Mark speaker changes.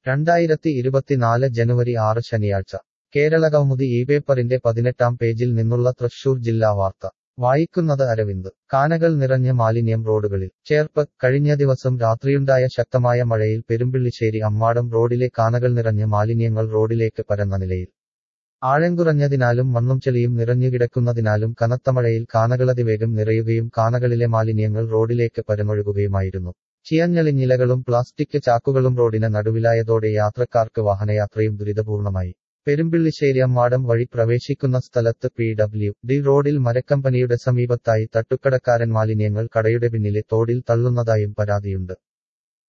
Speaker 1: രണ്ടായിരത്തി ഇരുപത്തിനാല് ജനുവരി ആറ് ശനിയാഴ്ച കേരളകൗമുദി ഈ പേപ്പറിന്റെ പതിനെട്ടാം പേജിൽ നിന്നുള്ള തൃശൂർ ജില്ലാ വാർത്ത വായിക്കുന്നത് അരവിന്ദ് കാനകൾ നിറഞ്ഞ മാലിന്യം റോഡുകളിൽ ചേർപ്പ് കഴിഞ്ഞ ദിവസം രാത്രിയുണ്ടായ ശക്തമായ മഴയിൽ പെരുമ്പിള്ളിശ്ശേരി അമ്മാടം റോഡിലെ കാനകൾ നിറഞ്ഞ മാലിന്യങ്ങൾ റോഡിലേക്ക് പരന്ന നിലയിൽ ആഴം കുറഞ്ഞതിനാലും മണ്ണും ചെളിയും നിറഞ്ഞുകിടക്കുന്നതിനാലും കനത്ത മഴയിൽ കാനകളതിവേഗം നിറയുകയും കാനകളിലെ മാലിന്യങ്ങൾ റോഡിലേക്ക് പരന്നൊഴുകുകയുമായിരുന്നു ചിയഞ്ഞളിഞ്ഞിലകളും പ്ലാസ്റ്റിക് ചാക്കുകളും റോഡിന് നടുവിലായതോടെ യാത്രക്കാർക്ക് വാഹനയാത്രയും ദുരിതപൂർണമായി പെരുമ്പിള്ളിശ്ശേരി അമ്മാടം വഴി പ്രവേശിക്കുന്ന സ്ഥലത്ത് പി ഡബ്ല്യു ഡി റോഡിൽ മരക്കമ്പനിയുടെ സമീപത്തായി തട്ടുക്കടക്കാരൻ മാലിന്യങ്ങൾ കടയുടെ പിന്നിലെ തോടിൽ തള്ളുന്നതായും പരാതിയുണ്ട്